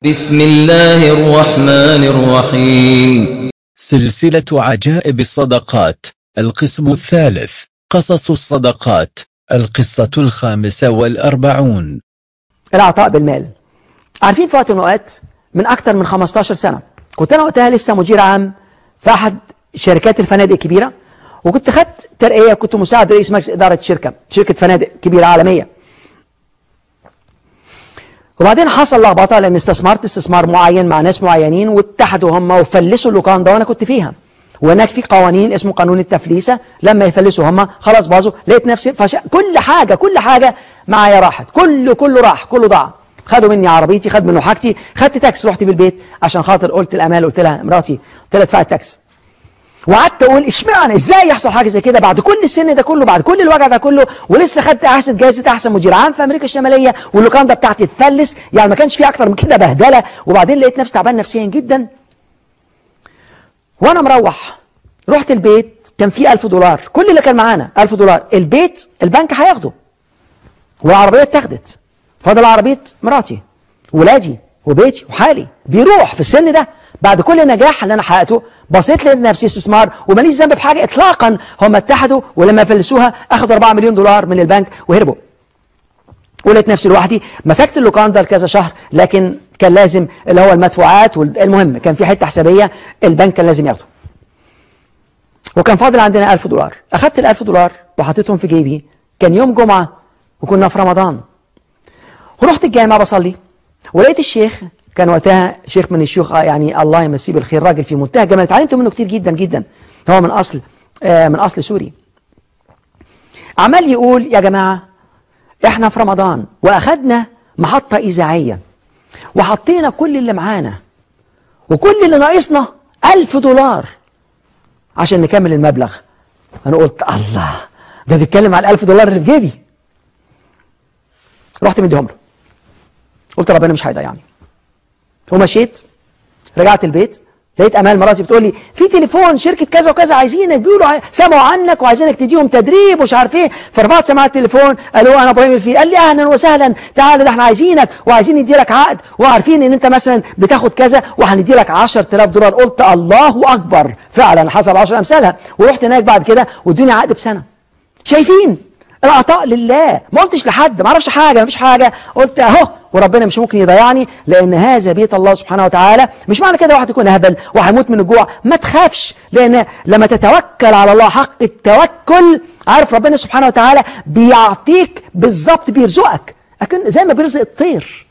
بسم الله الرحمن الرحيم سلسلة عجائب الصدقات القسم الثالث قصص الصدقات القصة الخامسة والأربعون العطاء بالمال عارفين في وقت من الأوقات من أكثر من 15 سنة كنت أنا وقتها لسه مدير عام في أحد شركات الفنادق الكبيرة وكنت خدت ترقية كنت مساعد رئيس مجلس إدارة شركة شركة فنادق كبيرة عالمية وبعدين حصل لخبطه لان استثمرت استثمار معين مع ناس معينين واتحدوا هم وفلسوا اللوكان ده وانا كنت فيها وهناك في قوانين اسمه قانون التفليسه لما يفلسوا هم خلاص باظوا لقيت نفسي فش... كل حاجه كل حاجه معايا راحت كله كله راح كله ضاع خدوا مني عربيتي خد منه حاجتي خدت تاكس رحت بالبيت عشان خاطر قلت الامال قلت لها مراتي قلت لها ادفعي التاكس وقعدت اقول اشمعنى ازاي يحصل حاجه زي كده بعد كل السن ده كله بعد كل الوجع ده كله ولسه خدت احسن جائزه احسن مدير عام في امريكا الشماليه واللوكان ده بتاعتي اتفلس يعني ما كانش في اكتر من كده بهدله وبعدين لقيت نفسي تعبان نفسيا جدا وانا مروح رحت البيت كان فيه 1000 دولار كل اللي كان معانا 1000 دولار البيت البنك هياخده والعربيه اتاخدت فاضل عربيه مراتي ولادي وبيتي وحالي بيروح في السن ده بعد كل النجاح اللي انا حققته بصيت لقيت نفسي استثمار وماليش ذنب في حاجه اطلاقا هم اتحدوا ولما فلسوها اخذوا 4 مليون دولار من البنك وهربوا ولقيت نفسي لوحدي مسكت اللوكان ده لكذا شهر لكن كان لازم اللي هو المدفوعات والمهم كان في حته حسابيه البنك كان لازم ياخده وكان فاضل عندنا 1000 دولار اخذت ال 1000 دولار وحطيتهم في جيبي كان يوم جمعه وكنا في رمضان ورحت الجامع بصلي ولقيت الشيخ كان وقتها شيخ من الشيوخ يعني الله يمسيه بالخير راجل في منتهى الجمال اتعلمت منه كتير جدا جدا هو من اصل آه من اصل سوري عمال يقول يا جماعه احنا في رمضان واخدنا محطه اذاعيه وحطينا كل اللي معانا وكل اللي ناقصنا ألف دولار عشان نكمل المبلغ انا قلت الله ده بيتكلم على الألف دولار اللي في جيبي رحت مديهم له قلت ربنا مش هيضيعني ومشيت رجعت البيت لقيت امال مراتي بتقول لي في تليفون شركه كذا وكذا عايزينك بيقولوا سمعوا عنك وعايزينك تديهم تدريب ومش عارف ايه فرفعت سماعه التليفون قالوا انا ابراهيم الفي قال لي اهلا وسهلا تعالى ده احنا عايزينك وعايزين ندي لك عقد وعارفين ان انت مثلا بتاخد كذا وهندي لك 10000 دولار قلت الله اكبر فعلا حصل 10 امثالها ورحت هناك بعد كده وادوني عقد بسنه شايفين العطاء لله ما قلتش لحد ما اعرفش حاجه ما فيش حاجه قلت اهو وربنا مش ممكن يضيعني لان هذا بيت الله سبحانه وتعالى مش معنى كده واحد يكون هبل وهيموت من الجوع ما تخافش لان لما تتوكل على الله حق التوكل عارف ربنا سبحانه وتعالى بيعطيك بالظبط بيرزقك لكن زي ما بيرزق الطير